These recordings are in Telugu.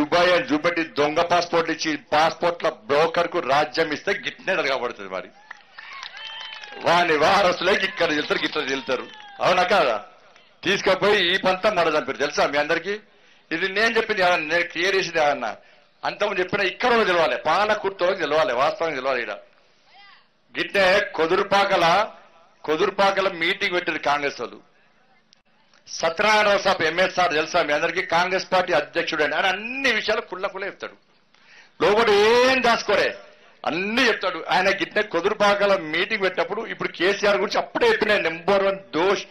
దుబాయ్ అని చూపెట్టి దొంగ పాస్పోర్ట్ ఇచ్చి పాస్పోర్ట్ల బ్రోకర్ కు రాజ్యం ఇస్తే గిట్నే కాబడుతుంది మరి వాని వారసులకి ఇక్కడ వెళ్తారు గిట్ల వెళ్తారు అవునా కాదా తీసుకపోయి ఈ పంత మన చంపారు తెలుసా మీ అందరికి ఇది నేను చెప్పింది ఏమన్నా, నేను క్లియర్ చేసింది ఏమన్నా అంతకుముందు చెప్పిన ఇక్కడ వాళ్ళకి తెలవాలి పాలకుర్తోకి తెలవాలి వాస్తవం తెలవాలి ఇక్కడ గిట్టే కొదురుపాకల కొదురుపాకల మీటింగ్ పెట్టారు కాంగ్రెస్ వాళ్ళు సత్యనారాయణ సాబ్ ఎంఎస్ సార్ తెలుసా మీ అందరికీ కాంగ్రెస్ పార్టీ అధ్యక్షుడు అని ఆయన అన్ని విషయాలు కుళ్ళ కుళ్ళ చెప్తాడు లోపల ఏం దాచుకోరే అన్ని చెప్తాడు ఆయన గిట్ట కొదురుపాకల మీటింగ్ పెట్టినప్పుడు ఇప్పుడు కేసీఆర్ గురించి అప్పుడే చెప్పిన నెంబర్ వన్ దోష్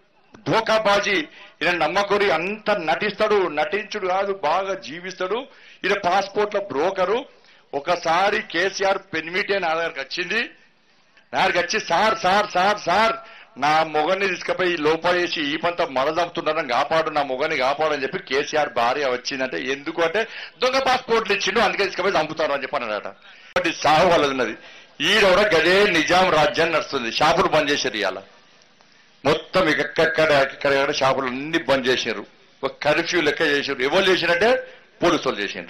ధోకాబాజీ ఈయన నమ్మకొరి అంత నటిస్తాడు నటించుడు కాదు బాగా జీవిస్తాడు ఈయన పాస్పోర్ట్ల బ్రోకరు ఒకసారి కేసీఆర్ పెన్మిటి అని నా దగ్గరకు వచ్చింది నా దగ్గరికి వచ్చి సార్ సార్ సార్ సార్ నా మొగన్ని తీసుకుపోయి లోపలేసి ఈ పంత మరదమ్ముతున్నారని కాపాడు నా మొగని కాపాడు అని చెప్పి కేసీఆర్ భార్య వచ్చిందంటే ఎందుకు అంటే దొంగ పాస్పోర్ట్లు ఇచ్చిండు అందుకే తీసుకుపోయి చంపుతారు అని చెప్పి అన్నాడట కాబట్టి సాగు వాళ్ళది ఉన్నది ఈడ కూడా గదే నిజాం రాజ్యం నడుస్తుంది షాపులు బంద్ చేశారు ఇవాళ మొత్తం ఎక్కడెక్కడ ఎక్కడెక్కడ షాపులు అన్ని బంద్ చేశారు ఒక కర్ఫ్యూ లెక్క చేశారు ఎవరు చేసినట్టే పోలీసు వాళ్ళు చేసిండ్రు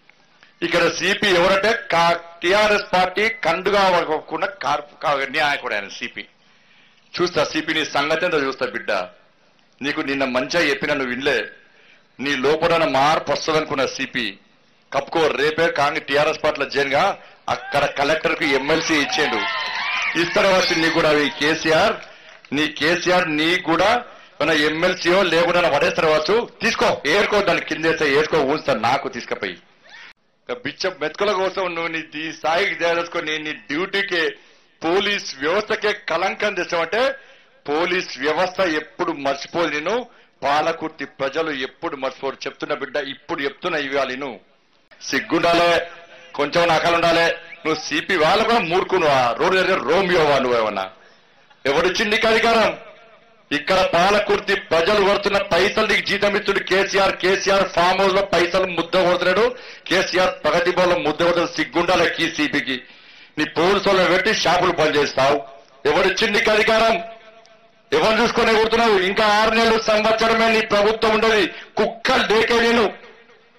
ఇక్కడ సిపి ఎవరంటే టిఆర్ఎస్ పార్టీ కండుగా వరకున్న నాయకుడు ఆయన సిపి చూస్తా సిపి నీ సంగతి ఎంతో చూస్తా బిడ్డ నీకు నిన్న మంచిగా చెప్పిన నువ్వు వినలే నీ లోపల మార్పు వస్తుందనుకున్న సిపి కప్పుకో రేపే కాంగ్రెస్ టిఆర్ఎస్ పార్టీలో జైన్గా అక్కడ కలెక్టర్ కు ఎమ్మెల్సీ ఇచ్చేడు ఇస్తారు వచ్చి నీకు కూడా ఈ కేసీఆర్ నీ కేసీఆర్ నీ కూడా మన ఎమ్మెల్సీయో లేకుండా పడేస్తారు వచ్చు తీసుకో ఏరుకో దాన్ని కిందేస్తే ఏరుకో ఊస్తాను నాకు తీసుకుపోయి ఇక బిచ్చ మెతుకుల కోసం నువ్వు నీ ఈ స్థాయికి చేరేసుకొని నీ డ్యూటీకి పోలీస్ వ్యవస్థకే కలంకం తెచ్చావంటే పోలీస్ వ్యవస్థ ఎప్పుడు మర్చిపోదు నేను పాలకుర్తి ప్రజలు ఎప్పుడు మర్చిపోరు చెప్తున్న బిడ్డ ఇప్పుడు చెప్తున్నా ఇవ్వాలి నువ్వు సిగ్గుండాలే కొంచెం నకలు ఉండాలి నువ్వు సిపి వాళ్ళు కూడా మూర్ఖునువా రోడ్డు దగ్గర రోమియోవా నువ్వేమన్నా ఎవడిచ్చింది నీకు అధికారం ఇక్కడ పాలకుర్తి ప్రజలు కొడుతున్న పైసలు నీకు జీతం ఇస్తుడు కేసీఆర్ కేసీఆర్ ఫామ్ హౌస్ లో పైసలు ముద్ద కొడుతున్నాడు కేసీఆర్ ప్రగతి భవన్లో ముద్ద కొడుతున్నాడు సిగ్గుండాలి కీ సిపికి నీ పోలీసు వాళ్ళని పెట్టి షాపులు పనిచేస్తావు ఎవరిచ్చింది నీకు అధికారం ఎవరు చూసుకొని కొడుతున్నావు ఇంకా ఆరు నెలలు సంవత్సరమే నీ ప్రభుత్వం ఉండదు కుక్కలు దేకే నేను